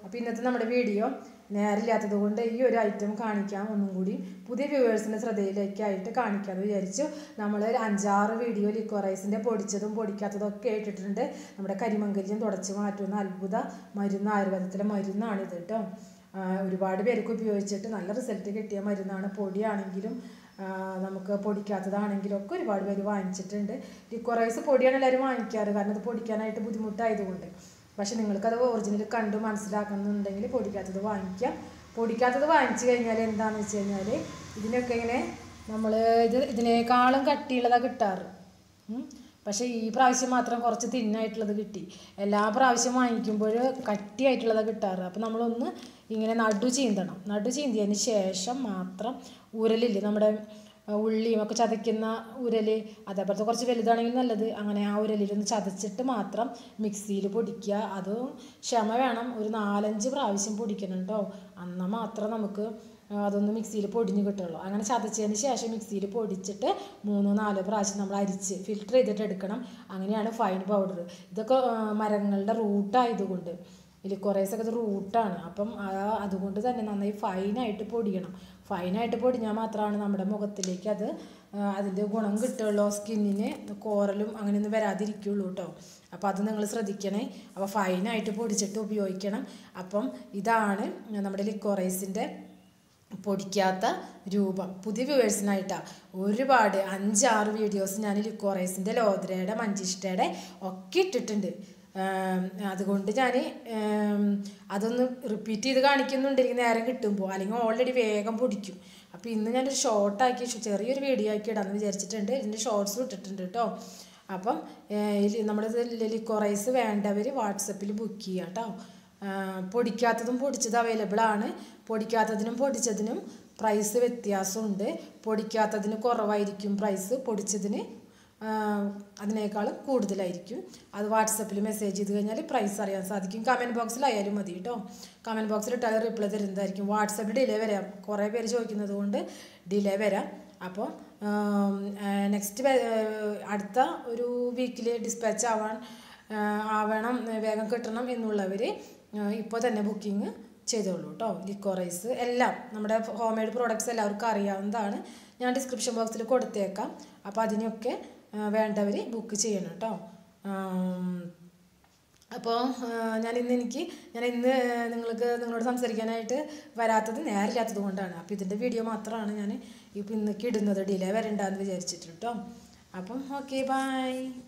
അപ്പോൾ ഇന്നത്തെ നമ്മുടെ വീഡിയോ നേരില്ലാത്തത് കൊണ്ട് ഈ ഒരു ഐറ്റം കാണിക്കാം ഒന്നും കൂടി പുതിയ വ്യൂവേഴ്സിൻ്റെ ശ്രദ്ധയിലേക്കായിട്ട് കാണിക്കാമെന്ന് വിചാരിച്ചു നമ്മൾ ഒരു അഞ്ചാറ് വീഡിയോ ലിക്വറൈസിൻ്റെ പൊടിച്ചതും പൊടിക്കാത്തതും ഒക്കെ ഇട്ടിട്ടുണ്ട് നമ്മുടെ കരിമങ്കല്യം തുടച്ച് മാറ്റുന്ന അത്ഭുത മരുന്ന് ആയുർവേദത്തിലെ മരുന്നാണിത് കേട്ടോ ആ, ഒരുപാട് പേർക്ക് ഉപയോഗിച്ചിട്ട് നല്ല റിസൾട്ട് കിട്ടിയ മരുന്നാണ് പൊടിയാണെങ്കിലും ആ, നമുക്ക് പൊടിക്കാത്തതാണെങ്കിലും ഒക്കെ ഒരുപാട് പേര് വാങ്ങിച്ചിട്ടുണ്ട് ലിക്വറൈസ് പൊടിയാണ് എല്ലാവരും വാങ്ങിക്കാറ് കാരണം അത് പൊടിക്കാനായിട്ട് ബുദ്ധിമുട്ടായതുകൊണ്ട് പക്ഷെ നിങ്ങൾക്കത് ഒറിജിനൽ കണ്ട് മനസ്സിലാക്കുന്നുണ്ടെങ്കിൽ പൊടിക്കാത്തത് വാങ്ങിക്കാം പൊടിക്കാത്തത് വാങ്ങിച്ചു കഴിഞ്ഞാൽ എന്താണെന്ന് വെച്ച് കഴിഞ്ഞാൽ ഇതിനൊക്കെ ഇങ്ങനെ നമ്മൾ ഇത് ഇതിനേക്കാളും കട്ടിയുള്ളതാണ് കിട്ടാറ് ഉം. പക്ഷേ ഈ പ്രാവശ്യം മാത്രം കുറച്ച് തിന്നായിട്ടുള്ളത് കിട്ടി എല്ലാ പ്രാവശ്യം വാങ്ങിക്കുമ്പോൾ കട്ടിയായിട്ടുള്ളത് കിട്ടാറ് അപ്പോൾ നമ്മളൊന്ന് ഇങ്ങനെ നടു ചീന്തണം നടു ചീന്തിയതിന് ശേഷം മാത്രം ഉരലില്ലേ നമ്മുടെ ആ, ഉള്ളിയും ഒക്കെ ചതയ്ക്കുന്ന ഉരല് അതേപോലത്തെ കുറച്ച് വലുതാണെങ്കിൽ നല്ലത് അങ്ങനെ ആ ഉരലിലൊന്ന് ചതച്ചിട്ട് മാത്രം മിക്സിയിൽ പൊടിക്കുക അതും ക്ഷമ വേണം ഒരു നാലഞ്ച് പ്രാവശ്യം പൊടിക്കണം കേട്ടോ എന്നാൽ മാത്രം നമുക്ക് ആ, അതൊന്ന് മിക്സിയിൽ പൊടിഞ്ഞ് കിട്ടുള്ളൂ അങ്ങനെ ചതച്ചതിന് ശേഷം മിക്സിയിൽ പൊടിച്ചിട്ട് മൂന്നോ നാലോ പ്രാവശ്യം നമ്മൾ അരിച്ച് ഫിൽറ്റർ ചെയ്തിട്ട് എടുക്കണം അങ്ങനെയാണ് ഫൈൻ പൗഡർ ഇതൊക്കെ ആ, മരങ്ങളുടെ റൂട്ടായതുകൊണ്ട് ഇതിൽ കുറേശ്ശൊക്കെ ഇത് റൂട്ടാണ് അപ്പം ആ അതുകൊണ്ട് തന്നെ നന്നായി ഫൈനായിട്ട് പൊടിയണം ഫൈനായിട്ട് പൊടിഞ്ഞാൽ മാത്രമാണ് നമ്മുടെ മുഖത്തിലേക്ക് അത് ആ, അതിൻ്റെ ഗുണം കിട്ടുള്ളൂ സ്കിന്നിന് കോറലും അങ്ങനെയൊന്നും വരാതിരിക്കുള്ളൂ കേട്ടോ അപ്പോൾ അത് നിങ്ങൾ ശ്രദ്ധിക്കണേ അപ്പോൾ ഫൈനായിട്ട് പൊടിച്ചിട്ട് ഉപയോഗിക്കണം അപ്പം ഇതാണ് നമ്മുടെ ലിക്കോറൈസിൻ്റെ പൊടിക്കാത്ത രൂപം പുതിയ വ്യൂവേഴ്സിനായിട്ടാണ് ഒരുപാട് അഞ്ചാറ് വീഡിയോസ് ഞാൻ ലിക്കോറൈസിൻ്റെ ലോദ്രയുടെ മഞ്ചിഷ്ടയുടെ ഒക്കെ ഇട്ടിട്ടുണ്ട് ആം, അതുകൊണ്ട് ഞാൻ അതൊന്ന് റിപ്പീറ്റ് ചെയ്ത് കാണിക്കുന്നുണ്ട് എനിക്ക് നേരം കിട്ടുമ്പോൾ അല്ലെങ്കിൽ ഓൾറെഡി വേഗം പൊടിക്കും അപ്പോൾ ഇന്ന് ഞാനൊരു ഷോർട്ടാക്കി ചെറിയൊരു വീഡിയോ ആക്കി ഇടാമെന്ന് വിചാരിച്ചിട്ടുണ്ട് ഇതിൻ്റെ ഷോർട്സും ഇട്ടിട്ടുണ്ട് കേട്ടോ അപ്പം നമ്മുടെ ലിക്കോറൈസ് വേണ്ടവർ വാട്സപ്പിൽ ബുക്ക് ചെയ്യാം കേട്ടോ ആ, പൊടിക്കാത്തതും പൊടിച്ചത് അവൈലബിൾ ആണ് പൊടിക്കാത്തതിനും പൊടിച്ചതിനും പ്രൈസ് വ്യത്യാസമുണ്ട് പൊടിക്കാത്തതിന് കുറവായിരിക്കും പ്രൈസ് പൊടിച്ചതിന് ആ, അതിനേക്കാളും കൂടുതലായിരിക്കും അത് വാട്സപ്പിൽ മെസ്സേജ് ചെയ്ത് കഴിഞ്ഞാൽ പ്രൈസ് അറിയാൻ സാധിക്കും കമൻറ്റ് ബോക്സിലായാലും മതി കേട്ടോ കമൻറ്റ് ബോക്സിൽ ഇട്ടാൽ റിപ്ലൈ തരുന്നതായിരിക്കും വാട്സപ്പിൽ ഡിലേ വരാം കുറേ പേര് ചോദിക്കുന്നത് കൊണ്ട് ഡിലേ വരാം അപ്പോൾ നെക്സ്റ്റ് അടുത്ത ഒരു വീക്കിൽ ഡിസ്പാച്ച് ആവാൻ ആ, ആവണം വേഗം കിട്ടണം എന്നുള്ളവർ ഇപ്പോൾ തന്നെ ബുക്കിംഗ് ചെയ്തോളൂ കേട്ടോ ലിക്കോറൈസ് എല്ലാം നമ്മുടെ ഹോം മെയ്ഡ് പ്രോഡക്റ്റ്സ് എല്ലാവർക്കും അറിയാവുന്നതാണ് ഞാൻ ഡിസ്ക്രിപ്ഷൻ ബോക്സിൽ കൊടുത്തേക്കാം അപ്പോൾ അതിനൊക്കെ വേണ്ടവർ ബുക്ക് ചെയ്യണം കേട്ടോ അപ്പോൾ ഞാൻ ഇന്ന് എനിക്ക് ഞാൻ ഇന്ന് നിങ്ങൾക്ക് നിങ്ങളോട് സംസാരിക്കാനായിട്ട് വരാത്തത് നേരില്ലാത്തത് കൊണ്ടാണ് അപ്പോൾ ഇതിൻ്റെ വീഡിയോ മാത്രമാണ് ഞാൻ ഇപ്പോൾ ഇന്നേക്ക് ഇടുന്നത് ഡിലേ വരണ്ടെന്ന് വിചാരിച്ചിട്ട് കേട്ടോ അപ്പം ഓക്കെ ബൈ